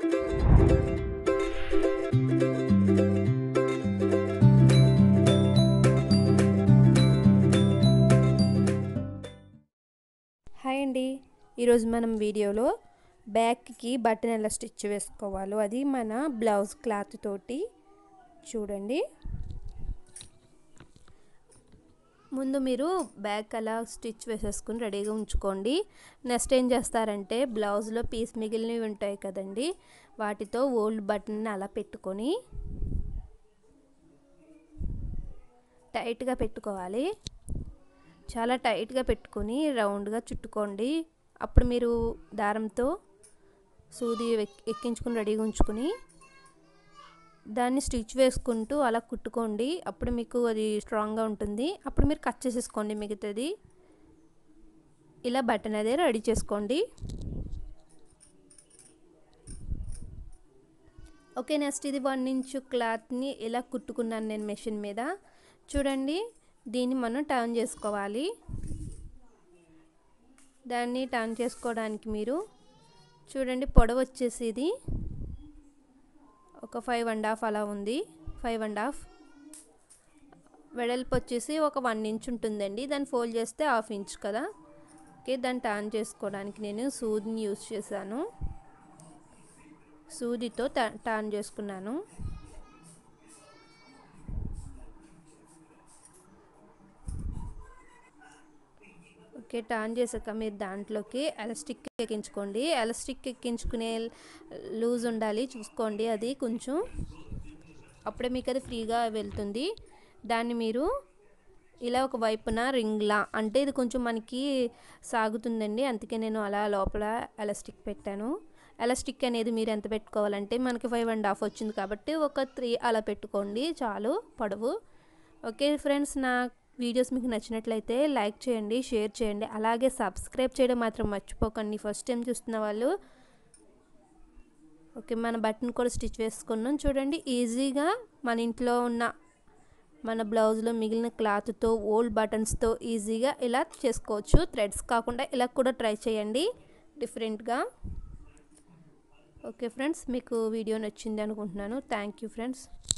hi అండి ఈరోజు మనం వీడియోలో బ్యాక్కి బటన్ ఎలా స్టిచ్ వేసుకోవాలో అది మన బ్లౌజ్ క్లాత్ తోటి చూడండి ముందు మీరు బ్యాక్ అలా స్టిచ్ వేసేసుకుని రెడీగా ఉంచుకోండి నెక్స్ట్ ఏం చేస్తారంటే బ్లౌజ్లో పీస్ మిగిలినవి ఉంటాయి కదండి వాటితో ఓల్డ్ బటన్ని అలా పెట్టుకొని టైట్గా పెట్టుకోవాలి చాలా టైట్గా పెట్టుకొని రౌండ్గా చుట్టుకోండి అప్పుడు మీరు దారంతో సూది ఎక్కించుకుని రెడీగా ఉంచుకొని దాన్ని స్టిచ్ వేసుకుంటూ అలా కుట్టుకోండి అప్పుడు మీకు అది స్ట్రాంగ్గా ఉంటుంది అప్పుడు మీరు కట్ చేసేసుకోండి మిగతాది ఇలా బటన్ అదే రెడీ చేసుకోండి ఓకే నెక్స్ట్ ఇది వన్ ఇంచ్ క్లాత్ని ఇలా కుట్టుకున్నాను నేను మెషిన్ మీద చూడండి దీన్ని మనం టర్న్ చేసుకోవాలి దాన్ని టర్న్ చేసుకోవడానికి మీరు చూడండి పొడవు వచ్చేసి ఇది ఒక ఫైవ్ అండ్ హాఫ్ అలా ఉంది ఫైవ్ అండ్ హాఫ్ వెడల్పు వచ్చేసి ఒక వన్ ఇంచ్ ఉంటుందండి దాన్ని ఫోల్డ్ చేస్తే హాఫ్ ఇంచ్ కదా ఓకే దాన్ని టర్న్ చేసుకోవడానికి నేను సూదిని యూజ్ చేశాను సూదితో టర్న్ చేసుకున్నాను ఓకే టర్న్ చేసాక మీరు దాంట్లోకి ఎలాస్టిక్ ఎక్కించుకోండి ఎలాస్టిక్ ఎక్కించుకునే లూజ్ ఉండాలి చూసుకోండి అది కొంచెం అప్పుడే మీకు అది ఫ్రీగా వెళ్తుంది దాన్ని మీరు ఇలా ఒక వైపున రింగ్లా అంటే ఇది కొంచెం మనకి సాగుతుందండి అందుకే నేను అలా లోపల ఎలాస్టిక్ పెట్టాను ఎలాస్టిక్ అనేది మీరు ఎంత పెట్టుకోవాలంటే మనకి ఫైవ్ అండ్ హాఫ్ వచ్చింది కాబట్టి ఒక త్రీ అలా పెట్టుకోండి చాలు పొడవు ఓకే ఫ్రెండ్స్ నా వీడియోస్ మీకు నచ్చినట్లయితే లైక్ చేయండి షేర్ చేయండి అలాగే సబ్స్క్రైబ్ చేయడం మాత్రం మర్చిపోకండి ఫస్ట్ టైం చూస్తున్న వాళ్ళు ఓకే మన బటన్ కూడా స్టిచ్ వేసుకున్నాం చూడండి ఈజీగా మన ఇంట్లో ఉన్న మన బ్లౌజ్లో మిగిలిన క్లాత్తో ఓల్డ్ బటన్స్తో ఈజీగా ఇలా చేసుకోవచ్చు థ్రెడ్స్ కాకుండా ఇలా కూడా ట్రై చేయండి డిఫరెంట్గా ఓకే ఫ్రెండ్స్ మీకు వీడియో నచ్చింది అనుకుంటున్నాను థ్యాంక్ యూ ఫ్రెండ్స్